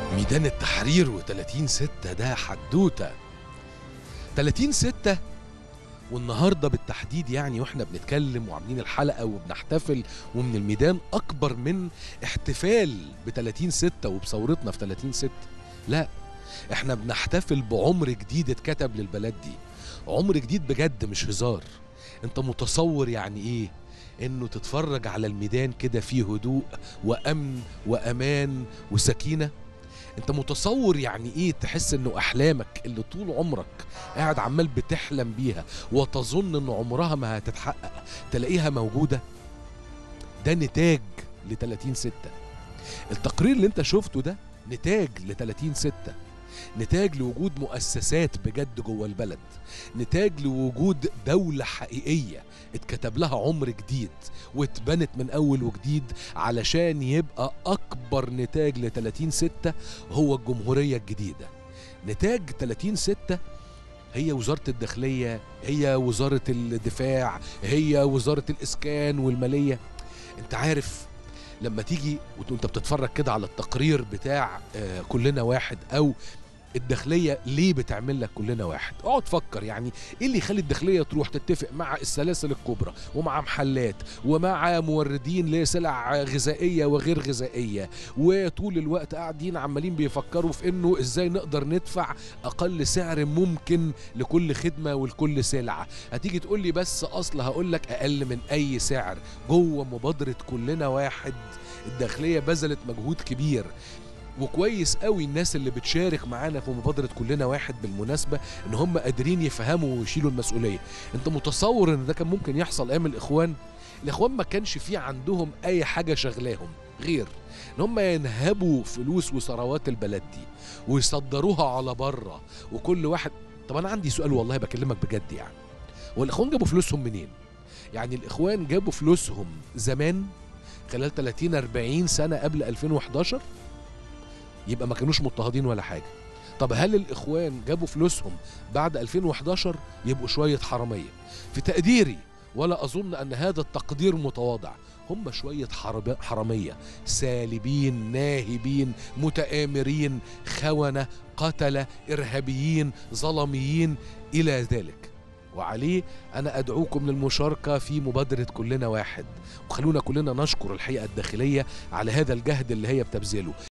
ميدان التحرير و30 ستة ده حدوتة 30 ستة والنهارده بالتحديد يعني واحنا بنتكلم وعاملين الحلقه وبنحتفل ومن الميدان اكبر من احتفال ب 30 6 وبثورتنا في 30 6 لا احنا بنحتفل بعمر جديد اتكتب للبلد دي عمر جديد بجد مش هزار انت متصور يعني ايه انه تتفرج على الميدان كده فيه هدوء وامن وامان وسكينه انت متصور يعني ايه تحس انه احلامك اللي طول عمرك قاعد عمال بتحلم بيها وتظن ان عمرها ما هتتحقق تلاقيها موجوده ده نتاج ل 30 6 التقرير اللي انت شفته ده نتاج ل 30 6 نتاج لوجود مؤسسات بجد جوه البلد نتاج لوجود دولة حقيقية اتكتب لها عمر جديد واتبنت من أول وجديد علشان يبقى أكبر نتاج ل 30 6 هو الجمهورية الجديدة نتاج 30 6 هي وزارة الداخلية هي وزارة الدفاع هي وزارة الإسكان والمالية انت عارف لما تيجي وانت بتتفرج كده على التقرير بتاع آه كلنا واحد او الداخلية ليه بتعمل لك كلنا واحد اقعد فكر يعني ايه اللي يخلي الداخلية تروح تتفق مع السلاسل الكبرى ومع محلات ومع موردين لسلع غذائية وغير غذائية وطول الوقت قاعدين عمالين بيفكروا في انه ازاي نقدر ندفع اقل سعر ممكن لكل خدمة ولكل سلعة هتيجي تقول لي بس اصل هقول لك اقل من اي سعر جوه مبادرة كلنا واحد الداخلية بذلت مجهود كبير وكويس قوي الناس اللي بتشارك معانا في مبادرة كلنا واحد بالمناسبة ان هم قادرين يفهموا ويشيلوا المسؤولية انت متصور ان ده كان ممكن يحصل ايام الاخوان الاخوان ما كانش في عندهم اي حاجة شغلاهم غير ان هم ينهبوا فلوس وثروات البلد دي ويصدروها على بره وكل واحد طب انا عندي سؤال والله بكلمك بجد يعني والاخوان جابوا فلوسهم منين يعني الاخوان جابوا فلوسهم زمان خلال 30 40 سنة قبل 2011 يبقى ما كانوش مضطهدين ولا حاجة طب هل الإخوان جابوا فلوسهم بعد 2011 يبقوا شوية حرامية في تقديري ولا أظن أن هذا التقدير متواضع هم شوية حرب- حرامية سالبين ناهبين متآمرين خونة قتلة إرهابيين ظلميين إلى ذلك وعليه أنا أدعوكم للمشاركة في مبادرة كلنا واحد وخلونا كلنا نشكر الحقيقة الداخلية على هذا الجهد اللي هي بتبذله